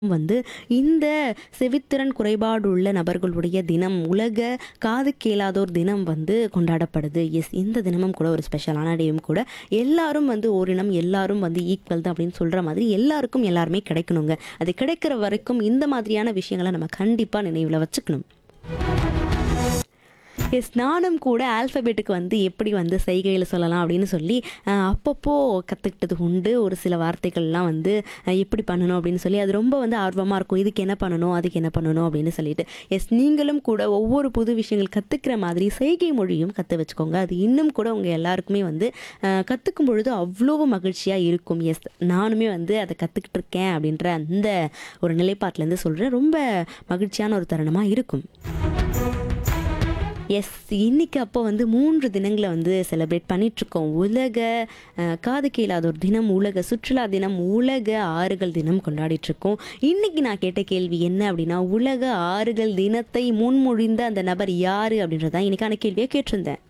வந்து இந்த செவித்திறன் குறைபாடுள்ள நபர்களுடைய தினம் உலக காது கேளாதோர் தினம் வந்து கொண்டாடப்படுது எஸ் இந்த தினமும் கூட ஒரு ஸ்பெஷலான டேயும் கூட எல்லாரும் வந்து ஓரினம் எல்லாரும் வந்து ஈக்குவல் தான் அப்படின்னு சொல்கிற மாதிரி எல்லாருக்கும் எல்லாருமே கிடைக்கணுங்க அது கிடைக்கிற வரைக்கும் இந்த மாதிரியான விஷயங்களை நம்ம கண்டிப்பாக நினைவில் வச்சுக்கணும் எஸ் நானும் கூட ஆல்ஃபபெட்டுக்கு வந்து எப்படி வந்து செய்கையில் சொல்லலாம் அப்படின்னு சொல்லி அஹ், அப்பப்போ கற்றுக்கிட்டது உண்டு ஒரு சில வார்த்தைகள்லாம் வந்து அஹ், எப்படி பண்ணணும் அப்படின்னு சொல்லி அது ரொம்ப வந்து ஆர்வமாக இருக்கும் இதுக்கு என்ன பண்ணணும் அதுக்கு என்ன பண்ணணும் அப்படின்னு சொல்லிட்டு எஸ் நீங்களும் கூட ஒவ்வொரு புது விஷயங்கள் கற்றுக்கிற மாதிரி செய்கை மொழியும் கற்று வச்சுக்கோங்க அது இன்னும் கூட உங்கள் எல்லாருக்குமே வந்து கற்றுக்கும் பொழுது அவ்வளோ மகிழ்ச்சியாக இருக்கும் எஸ் நானுமே வந்து அதை கற்றுக்கிட்டு இருக்கேன் அப்படின்ற அந்த ஒரு நிலைப்பாட்டிலேருந்து சொல்கிறேன் ரொம்ப மகிழ்ச்சியான ஒரு தருணமாக இருக்கும் எஸ் இன்னைக்கு அப்போ வந்து மூன்று தினங்களை வந்து செலிப்ரேட் பண்ணிகிட்ருக்கோம் உலக அஹ், காது கேளாதோர் தினம் உலக சுற்றுலா தினம் உலக ஆறுகள் தினம் கொண்டாடிட்டுருக்கோம் இன்னைக்கு நான் கேட்ட கேள்வி என்ன அப்படின்னா உலக ஆறுகள் தினத்தை முன்மொழிந்த அந்த நபர் யார் அப்படின்றதான் இன்னைக்கான கேள்வியை கேட்டிருந்தேன்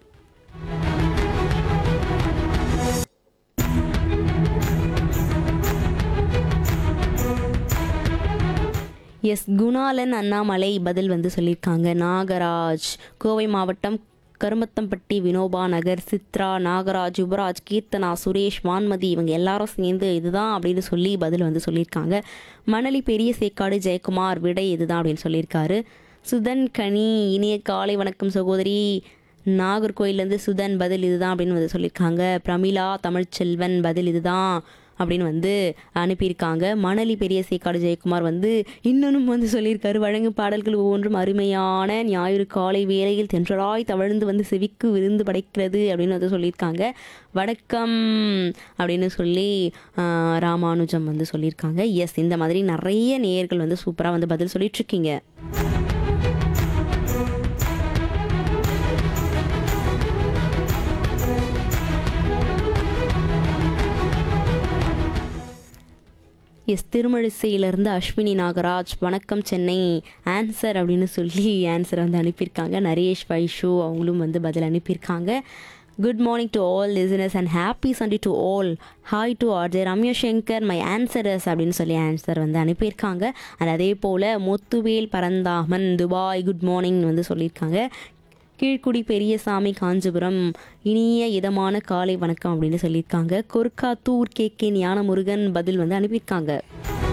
எஸ் குணாலன் அண்ணாமலை பதில் வந்து சொல்லியிருக்காங்க நாகராஜ் கோவை மாவட்டம் கருமத்தம்பட்டி வினோபா நகர் சித்ரா நாகராஜ் யுவராஜ் கீர்த்தனா சுரேஷ் வான்மதி இவங்க எல்லாரும் சேர்ந்து இதுதான் அப்படின்னு சொல்லி பதில் வந்து சொல்லியிருக்காங்க மணலி பெரிய சேக்காடு ஜெயக்குமார் விடை இதுதான் அப்படின்னு சொல்லியிருக்காரு சுதன் கனி இனிய காலை வணக்கம் சகோதரி நாகர்கோயிலேருந்து சுதன் பதில் இதுதான் அப்படின்னு வந்து சொல்லியிருக்காங்க பிரமிளா தமிழ்ச்செல்வன் பதில் இதுதான் அப்படின்னு வந்து அனுப்பியிருக்காங்க மணலி பெரிய சேக்காடு ஜெயக்குமார் வந்து இன்னொன்னும் வந்து சொல்லியிருக்காரு வழங்கும் பாடல்கள் ஒவ்வொன்றும் அருமையான ஞாயிறு காலை வேளையில் தென்றலாய் தவழ்ந்து வந்து செவிக்கு விருந்து படைக்கிறது அப்படின்னு வந்து சொல்லியிருக்காங்க வணக்கம் அப்படின்னு சொல்லி ஆஹ், ராமானுஜம் வந்து சொல்லியிருக்காங்க எஸ் இந்த மாதிரி நிறைய நேயர்கள் வந்து சூப்பராக வந்து பதில் சொல்லிட்டு இருக்கீங்க எஸ் திருமழிசையிலிருந்து அஸ்வினி நாகராஜ் வணக்கம் சென்னை ஆன்சர் அப்படின்னு சொல்லி ஆன்சர் வந்து அனுப்பியிருக்காங்க நரேஷ் வைஷு அவங்களும் வந்து பதில் அனுப்பியிருக்காங்க good morning to all listeners and happy Sunday to all hi to RJ Ramya Shankar my answers அப்படின்னு சொல்லி ஆன்சர் வந்து அனுப்பியிருக்காங்க அண்ட் அதே போல் முத்துவேல் பரந்தாமன் துபாய் குட் மார்னிங் வந்து சொல்லியிருக்காங்க கீழ்க்குடி பெரியசாமி காஞ்சிபுரம் இனிய இதமான காலை வணக்கம் அப்படின்னு சொல்லியிருக்காங்க கொர்க்காத்தூர் கே கே ஞானமுருகன் பதில் வந்து அனுப்பியிருக்காங்க